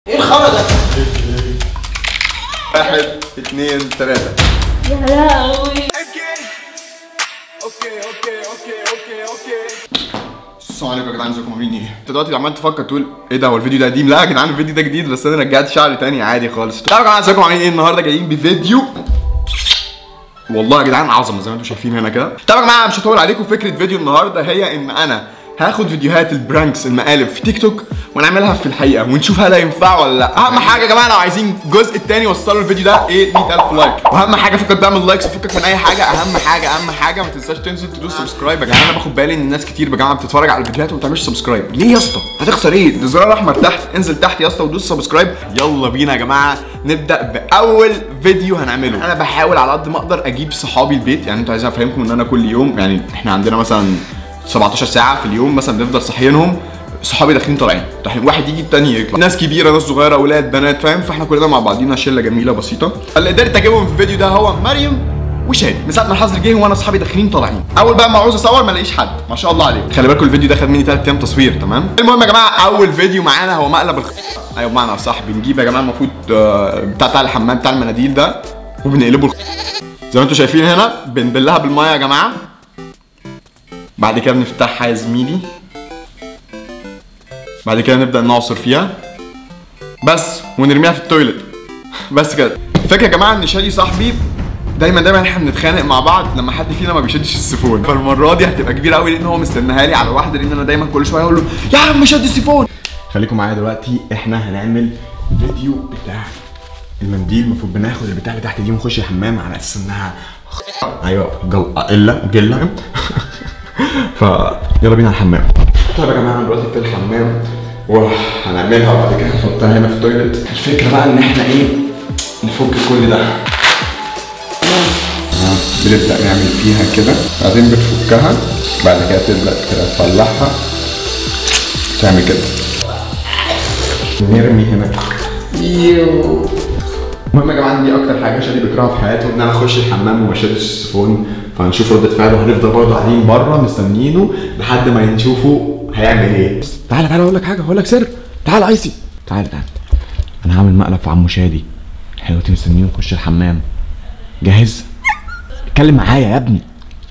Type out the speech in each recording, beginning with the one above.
ايه الخرا ده؟ واحد اثنين ثلاثة يا لهوي السلام عليكم يا جدعان ازيكم عاملين ايه؟ انت دلوقتي عمال تفكر تقول ايه ده هو الفيديو ده قديم؟ لا يا جدعان الفيديو ده جديد بس انا رجعت شعري تاني عادي خالص. طيب يا جدعان ازيكم عاملين ايه النهارده جايين بفيديو والله يا جدعان عظمه زي ما انتم شايفين هنا كده. طب يا جماعه مش هطول عليكم فكره فيديو النهارده هي ان انا هاخد فيديوهات البرانكس المقالب في تيك توك ونعملها في الحقيقه ونشوف هل هينفع ولا لا اهم حاجه يا جماعه لو عايزين الجزء الثاني وصلوا الفيديو ده ايه 100000 لايك واهم حاجه فكك بقى من اللايكس وفكك من اي حاجه اهم حاجه اهم حاجه ما تنساش تنزل تدوس سبسكرايب يا جماعه انا باخد بالي ان الناس كتير يا جماعه بتتفرج على الفيديوهات وما بتعملش سبسكرايب ليه يا اسطى هتخسر ايه ده الزرار الاحمر تحت انزل تحت يا اسطى ودوس سبسكرايب يلا بينا يا جماعه نبدا باول فيديو هنعمله انا بحاول على قد ما اقدر اجيب صحابي البيت يعني انتوا عايزين افهمكم ان انا كل يوم يعني احنا عندنا مثلا 17 ساعه في اليوم مثلا بنفضل صاحيينهم صحابي داخلين طالعين طالعين واحد يجي التاني يطلع ناس كبيره ناس صغيره اولاد بنات فاهم فاحنا كلنا مع بعضينا شله جميله بسيطه اللي قدرت اجيبهم في الفيديو ده هو مريم وشادي من ساعه ما الحظر جه وانا اصحابي داخلين طالعين اول بقى ما عاوز اصور ما الاقيش حد ما شاء الله عليهم خلي بالكم الفيديو ده خد مني 3 ايام تصوير تمام المهم يا جماعه اول فيديو معانا هو مقلب الخ... ايوه بمعنى صح بنجيب يا جماعه المفروض آه، بتاع بتاع الحمام بتاع المناديل ده وبنقلبه الخ... زي ما انتم شايفين هنا بنبلها بالميه يا جماعه بعد كده بنفتحها يا زميلي بعد كده نبدا نعصر فيها بس ونرميها في التويلت بس كده الفكره يا جماعه ان شادي صاحبي دايما دايما احنا بنتخانق مع بعض لما حد فينا ما بيشدش السيفون فالمره دي هتبقى كبيره قوي لان هو مستناها لي على واحده لان انا دايما كل شويه اقول له يا عم شد السيفون خليكم معايا دلوقتي احنا هنعمل فيديو بتاع المنديل المفروض بناخد البتاع بتاعتي دي ونخش الحمام على اساس انها ايوه جل قله جله فيلا بينا الحمام طيب يا جماعه دلوقتي في الحمام وهنعملها وبعد كده نحطها هنا في التويلت الفكره بقى ان احنا ايه نفك كل ده بنبدا نعمل فيها كده بعدين بتفكها بعد كده تبدا تطلعها تعمل كده نرمي هنا يو المهم يا جماعه دي اكتر حاجه شادي بيكرهها في حياته ان انا اخش الحمام وما اشدش السيفون فهنشوف رده فعله هنفضل برضه قاعدين بره مستنيينه لحد ما نشوفه هيعمل ايه تعالى تعالى اقول لك حاجه اقول لك سر تعالى ايسي تعالى تعالى انا هعمل مقلب في عمو شادي احنا دلوقتي مستنيين نخش الحمام جاهز اتكلم معايا يا ابني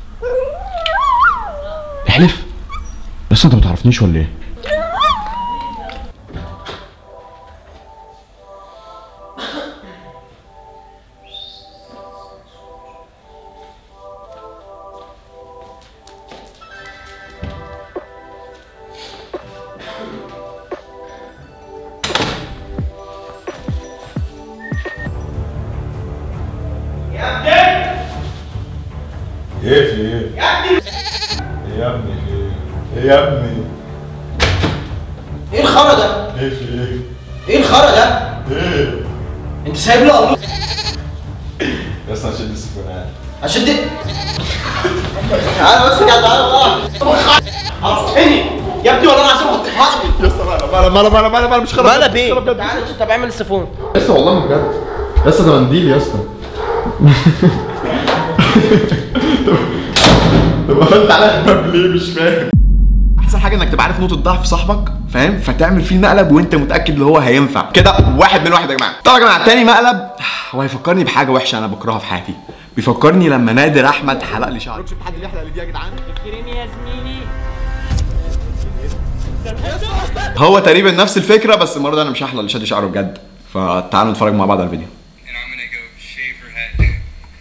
احلف بس انت ما تعرفنيش ولا ايه ايه في ايه؟ يا ابني ايه يا ابني في ايه؟ ايه يا ابني؟ ايه الخرا ده؟ ايه في ايه؟ ايه الخرا ده؟ ايه؟ انت سايب له قميص يا اسطى شد السيفونات عشان دي تعالى بس كده تعالى بقى عرفتني يا ابني والله العظيم هتحرقني يا اسطى مالا مالا مالا مالا مالا مش خرب مالك ايه؟ تعالى طب اعمل السيفون يا اسطى والله بجد يا اسطى ده منديل يا اسطى طب قفلت على الباب ليه مش فاهم احسن حاجه انك تبقى عارف نقطه ضعف صاحبك فاهم فتعمل فيه المقلب وانت متاكد ان هو هينفع كده واحد من واحد يا جماعه طبعا يا جماعه تاني مقلب هو هيفكرني بحاجه وحشه انا بكرهها في حياتي بيفكرني لما نادر احمد حلق لي شعري شفت حد بيحلق لي دي يا جدعان كريم يا زميلي هو تقريبا نفس الفكره بس المره دي انا مش هحلق لشادي شعره بجد فتعالوا نتفرج مع بعض على الفيديو and I'm gonna go shave her head.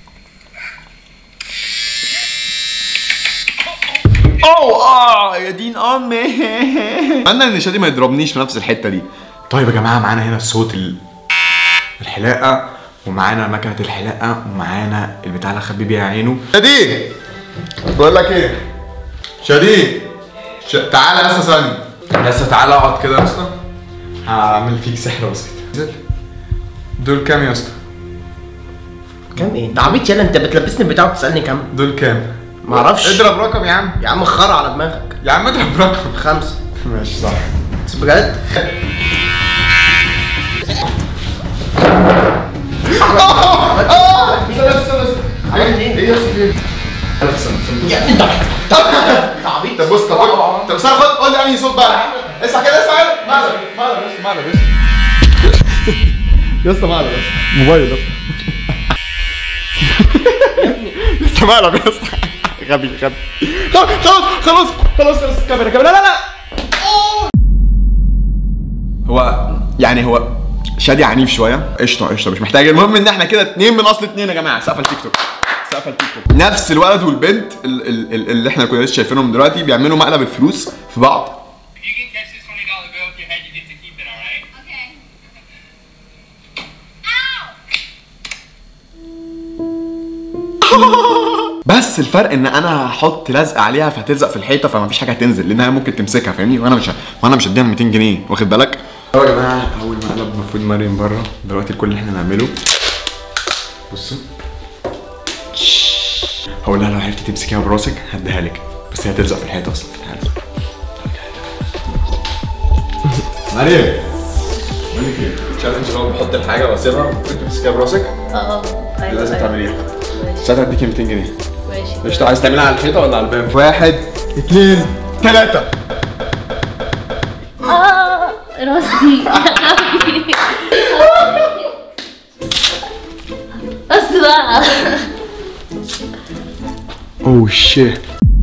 اوه اه يا دين امي اتمنى ان شادي ما يضربنيش في نفس الحته دي طيب يا جماعه معانا هنا صوت ال... الحلاقه ومعانا مكنه الحلاقه ومعانا البتاع اللي اخبي بيها عينه شادي بقول لك ايه شادي ش... تعالى يا اسطى ثانيه يا اسطى تعالى اقعد كده يا اسطى هعمل فيك سحر بسيط نزل. دول كام يا اسطى كام ايه؟ ده عبيط يالا انت بتلبسني البتاع وبتسالني كام؟ دول كام معرفش اضرب رقم يا عم يا عم خرا على دماغك يا عم اضرب رقم خمسة ماشي صح بس بجد عملت ايه؟ ايه يا اسطى يا ابني انت انت عبيط طب بص طب طب استنى خد قول لي انهي صوت بقى اسمع كده اسمع كده مقلب مقلب بس مقلب بس يا اسطى مقلب يا اسطى موبايل يا اسطى يا اسطى مقلب يا اسطى غبي غبي خلاص خلاص خلاص خلاص خلاص كاميرا كاميرا لا لا لا هو يعني هو شادي عنيف شويه قشطه قشطه مش محتاج المهم ان احنا كده اتنين من اصل اتنين يا جماعه سقف التيك توك سقف التيك توك نفس الولد والبنت ال- ال- ال- اللي احنا كنا لسه شايفينهم دلوقتي بيعملوا مقلب الفلوس في بعض If you can catch this twenty dollar bill with your head, you get to keep it. All right? Okay. بس الفرق ان انا هحط لزق عليها فهتلزق في الحيطه فما فيش حاجه هتنزل لانها ممكن تمسكها فاهمني وانا مش وانا مش هديها 200 جنيه واخد بالك يا جماعه اول مقلب المفروض مريم بره دلوقتي كل اللي احنا نعمله بصوا هقول لها لو عرفتي تمسكيها براسك هديها لك بس هي هتلزق في الحيطه اصلا تعالى مريم بقول لك ايه تشالنج لو بحط الحاجه واسيبها وانت تمسكيها براسك اه ايوه لازم أيوة. تعمليها ماشي ساعتها هديكي 200 جنيه ماشي قشطة عايز تعملها على الحيطة ولا على الباب؟ واحد اثنين ثلاثة اه راسي بس بقى اوه شيت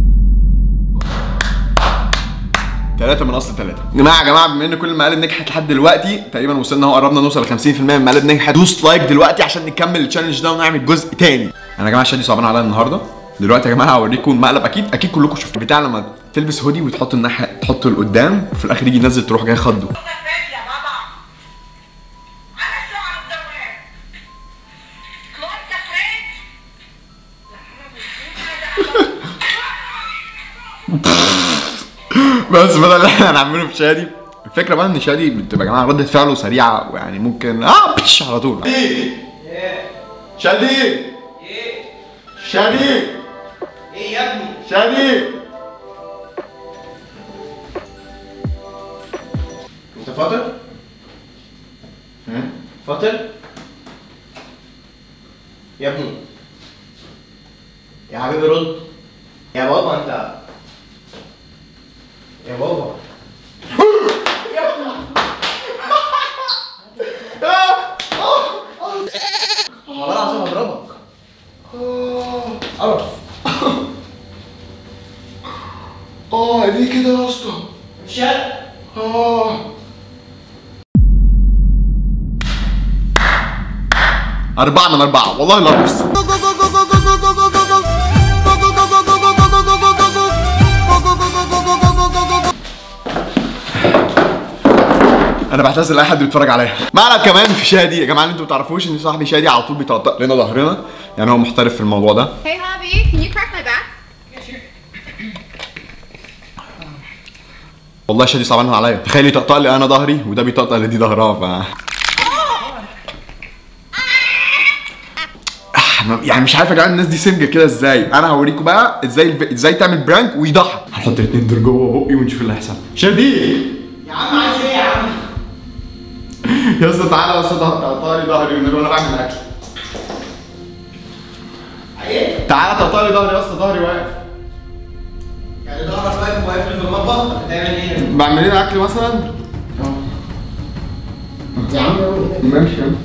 ثلاثة من أصل ثلاثة. يا جماعة يا جماعة بما إن كل المقالب نجحت لحد دلوقتي تقريبا وصلنا اهو قربنا نوصل ل 50% من المقالب نجحت دوس لايك دلوقتي عشان نكمل التشالنج ده ونعمل جزء تاني. أنا يا جماعة شادي صعبان عليا النهاردة. دلوقتي يا جماعة هوريكم المقلب أكيد أكيد كلكم شفتوا بتاع لما تلبس هودي وتحط الناحية تحطه لقدام وفي الآخر يجي ينزل تروح جاي خضه. بس بدل اللي احنا هنعمله في شادي الفكره بقى ان شادي بتبقى يا جماعه رده فعله سريعه ويعني ممكن اه بش على طول شادي شادي ايه يا ابني شادي انت فاطر فاطر يا ابني يا حبيبي رد يا بابا انت يا بابا والله العظيم هضربك قرف اه ليه كده يا اسطى شد اه أربعة من أربعة والله لا بص انا بعتذر لاي حد بيتفرج عليا معنا كمان في شادي يا جماعه اللي انتوا ما تعرفوش ان صاحبي شادي على طول بيطقطق لنا ظهرنا يعني هو محترف في الموضوع ده Hey Hobby, can you crack my back? والله شادي صعبان عليا تخيل يطقطق لي انا ظهري وده بيطقطق لدي ظهرها ف آه، ما- يعني مش عارف يا جدعان الناس دي سمجه كده ازاي انا هوريكم بقى ازاي الف- ازاي تعمل برانك ويضحك هنحط الاثنين دول جوه بقي ونشوف اللي هيحصل شادي يا عم عايز ايه يا عم يا اسطى تعالى بس تقطع لي ظهري ونقول انا بعمل اكل ايه تعالى تقطع لي ظهري يا اسطى ظهري واقف يعني ظهرك واقف واقف لي في المطبخ بتعمل ايه بعمل لنا اكل مثلا يا عم ماشي يا عم.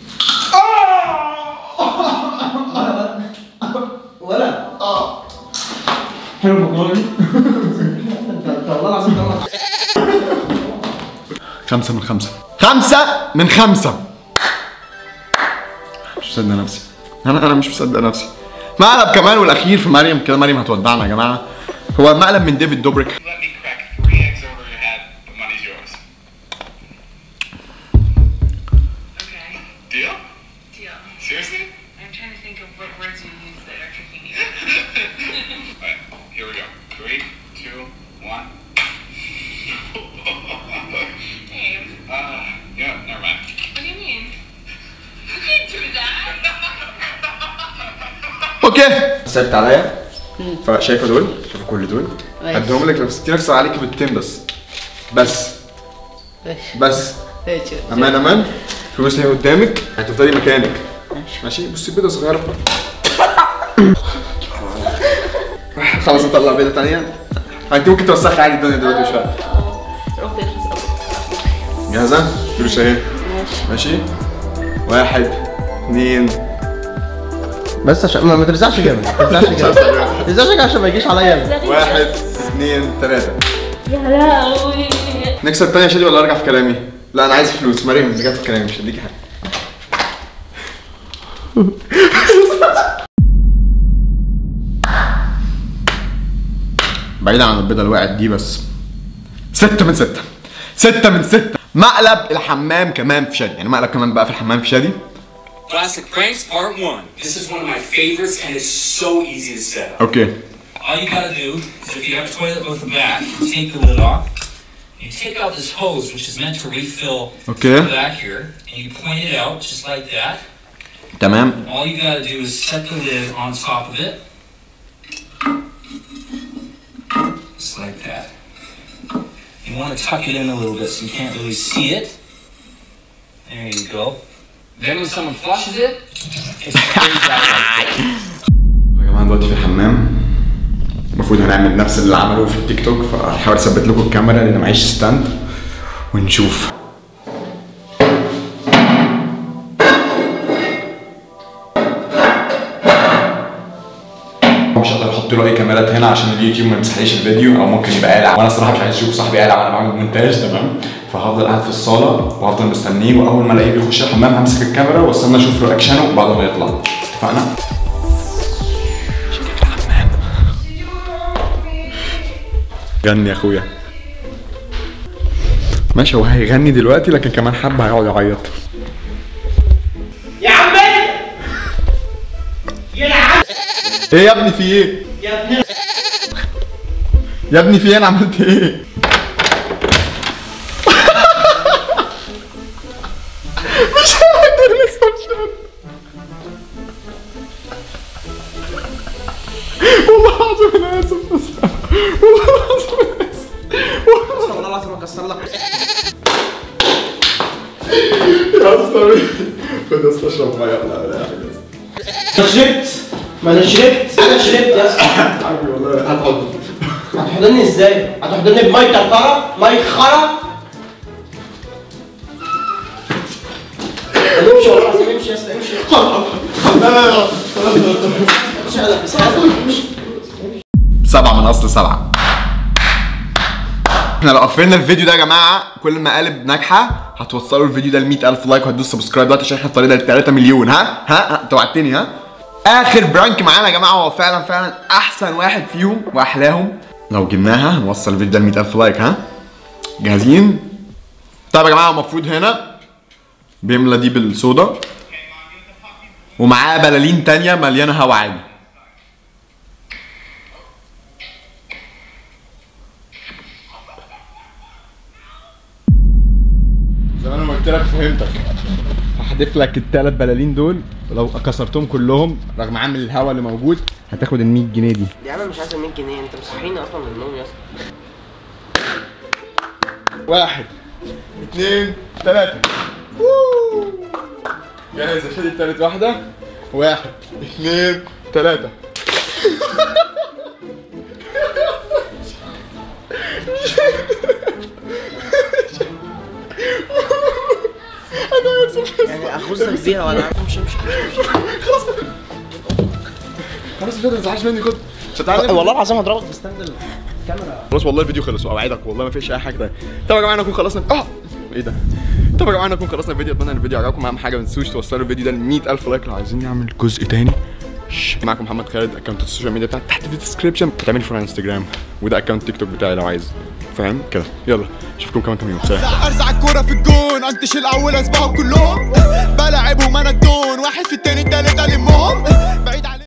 ولا حلو الموضوع دي انت انت والله العظيم طلع خمسة من خمسة خمسة من خمسة مش مصدق نفسي أنا أنا مش مصدق نفسي مقلب كمان والأخير في مريم كده مريم هتودعنا يا جماعة هو مقلب من ديفيد دوبريك Let me crack three eggs over your head. The money's yours. Okay. Deal? Deal. Seriously? I'm trying to think of what words you use that are tricking me. Alright, here we go. Three, two, one. Dave, Uh, yeah, never mind. what do you mean? You can't do that. أوكي سبت عليا فشايفة دول شايفة كل دول ماشي. هديهم لك لو ستين نفسي عليك بالتين بس بس ماشي بس ماشي امان امان فلوس هي قدامك هتفضلي مكانك ماشي بصي بيضه صغيره خلاص نطلع بيضه تانية انت ممكن توسخي عادي الدنيا دلوقتي شويه روح تلبس جاهزه؟ فلوس اهي ماشي ماشي واحد اثنين بس عشان ما ما ترزعش جامد ما ترزعش جامد ما ترزعش جامد عشان ما يجيش عليا واحد اثنين ثلاثة يا لهوي نكسر تاني يا شادي ولا ارجع في كلامي؟ لا انا عايز فلوس مريم رجعت في كلامي مش هديكي حاجة بعيدا عن البيضة اللي وقعت دي بس ستة من ستة ستة من ستة مقلب الحمام كمان في شادي يعني مقلب كمان بقى في الحمام في شادي Classic Pranks Part 1. This is one of my favorites and it's so easy to set up. اوكي All you gotta do is if you have a toilet with a bath, you take the lid off, you take out this hose which is meant to refill Okay. the back here, and you point it out just like that. تمام All you gotta do is set the lid on top of it. Just like that. You wanna tuck it in a little bit so you can't really see it. There you go. Then when someone flushes it, it sprays out like this. يا جماعه دلوقتي في الحمام المفروض هنعمل نفس اللي عمله في التيك توك فهحاول اثبت لكم الكاميرا لان معيش ستاند ونشوف مش هقدر احط له اي كاميرات هنا عشان اليوتيوب ما يمسحليش الفيديو او ممكن يبقى قالع وانا الصراحه مش عايز اشوف صاحبي قالع وانا بعمل مونتاج تمام فهفضل قاعد في الصاله وهفضل مستنيه واول ما الاقيه بيخش الحمام همسك الكاميرا واستنى اشوف رياكشنه بعد ما يطلع اتفقنا؟ غني يا اخويا ماشي هو هيغني دلوقتي لكن كمان حبه هيقعد يعيط يا عم انت يلعب ايه يا ابني في ايه؟ يا ابن يا ابني في ايه انا عملت ايه؟ مش قادر لسه مش قادر والله العظيم انا اسف بس والله العظيم انا اسف والله العظيم اكسر لك يا اسطى خد يا اسطى اشرب ميه ولا ولا أي حاجه يا اسطى. انا شربت ما انا شربت انا شربت يا اسطى حبيبي والله هتحط هتحضرني ازاي؟ هتحضرني بميه خرا ميه خرا امشي والله العظيم امشي يا اسطى امشي لا لا لا امشي على بساعة امشي سبعة من أصل سبعة احنا لو قفلنا الفيديو ده يا جماعة كل ما قالب ناجحة هتوصلوا الفيديو ده ل 100000 لايك وهتدوس سبسكرايب دلوقتي عشان احنا في طريقنا ل 3 مليون ها ها ها توعدتني ها آخر برانك معانا يا جماعة هو فعلا فعلا أحسن واحد فيهم وأحلاهم لو جبناها هنوصل الفيديو ده ل 100000 لايك ها جاهزين؟ طيب يا جماعة المفروض هنا بيملى دي بالصودا ومعاه بلالين تانية مليانة هوا عادي زي ما انا قلت لك فهمتك هحذف لك الثلاث بلالين دول ولو كسرتهم كلهم رغم عامل الهوا اللي موجود هتاخد ال 100 جنيه دي يا عم مش عايز 100 جنيه انت مصحيني اصلا من النوم يا اسطى واحد اثنين ثلاثة جاهز اشيل التالت واحدة واحد اثنين ثلاثة انا اسف يعني اخوزك بيها ولا امشي امشي خلاص مش ما تزعلش مني خد مش هتعلم والله العظيم هضربك بستند الكاميرا خلاص والله الفيديو خلص اوعدك والله ما فيش اي حاجه تانية طب يا جماعه نكون خلصنا اه ايه ده طب يا جماعه نكون خلصنا الفيديو اتمنى ان الفيديو عجبكم اهم حاجه ما تنسوش توصلوا الفيديو ده ل 100000 لايك لو عايزين نعمل جزء تاني شش. معاكم محمد خالد اكونت السوشيال ميديا بتاعتي تحت في الديسكربشن بتعمل فولو على انستجرام وده اكونت تيك توك بتاعي لو عايز فاهم كده يلا اشوفكم كمان كام يوم سلام ارزع الكورة في الجون انتش الاول اسبقهم كلهم بلعبهم انا الدون واحد في التاني التالت المهم